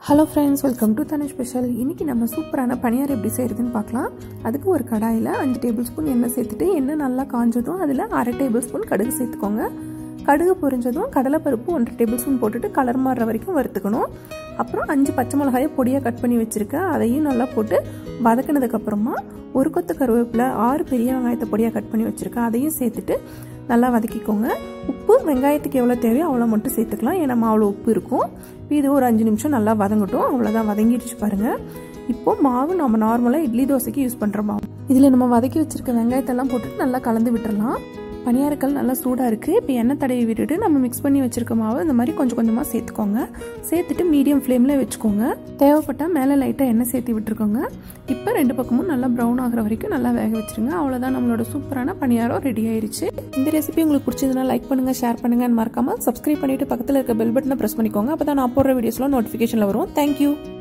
hello friends welcome to தனி special இன்றைக்கி நம்ம சூப்பரான பணியார் எப்படி செய்கிறதுன்னு பார்க்கலாம் அதுக்கு ஒரு கடாயில் அஞ்சு டேபிள் ஸ்பூன் எண்ணெய் சேர்த்துட்டு எண்ணெய் நல்லா காஞ்சதும் அதில் அரை டேபிள் ஸ்பூன் கடுகு சேர்த்துக்கோங்க கடுகு பொரிஞ்சதும் கடலைப்பருப்பு ஒன்றரை டேபிள் ஸ்பூன் போட்டுட்டு கலர் மாறுற வரைக்கும் வறுத்துக்கணும் அப்புறம் அஞ்சு பச்சை மிளகாயை பொடியாக கட் பண்ணி வச்சுருக்கேன் அதையும் நல்லா போட்டு வதக்கினதுக்கப்புறமா ஒரு கொத்து கருவேப்பிலை ஆறு பெரிய வெங்காயத்தை பொடியாக கட் பண்ணி வச்சுருக்கேன் அதையும் சேர்த்துட்டு நல்லா வதக்கிக்கோங்க உப்பு வெங்காயத்துக்கு எவ்வளோ தேவையோ அவ்வளோ மட்டும் சேர்த்துக்கலாம் ஏன்னா மாவில் உப்பு இருக்கும் இது ஒரு அஞ்சு நிமிஷம் நல்லா வதங்கட்டும் அவ்வளோதான் வதங்கிடுச்சு பாருங்கள் இப்போது மாவு நம்ம நார்மலாக இட்லி தோசைக்கு யூஸ் பண்ணுற மாவு இதில் நம்ம வதக்கி வச்சுருக்க வெங்காயத்தெல்லாம் போட்டுட்டு நல்லா கலந்து விட்டுறலாம் பனியாரக்கல் நல்லா சூடாக இருக்குது இப்போ எண்ணெய் தடவி விட்டுட்டு நம்ம மிக்ஸ் பண்ணி வச்சுருக்க மாவு இந்த மாதிரி கொஞ்சம் கொஞ்சமாக சேர்த்துக்கோங்க சேர்த்துட்டு மீடியம் ஃப்ளேமில் வச்சுக்கோங்க தேவைப்பட்டால் மேலே லைட்டாக எண்ணெய் சேர்த்து விட்டுருக்கோங்க இப்போ ரெண்டு பக்கமும் நல்லா ப்ரௌன் ஆகிற வரைக்கும் நல்லா வேக வச்சுருங்க அவ்வளோதான் நம்மளோட சூப்பரான பணியாரம் ரெடி ஆயிடுச்சு இந்த ரெசிபி உங்களுக்கு பிடிச்சதுன்னா லைக் பண்ணுங்கள் ஷேர் பண்ணுங்கன்னு மறக்காமல் சப்ஸ்கிரைப் பண்ணிவிட்டு பக்கத்தில் இருக்க பெல் பட்டனை ப்ரெஸ் பண்ணிக்கோங்க அப்போ தான் நான் போடுற வீடியோஸ்லாம் நோட்டிஃபிகேஷனில் வரும் தேங்க்யூ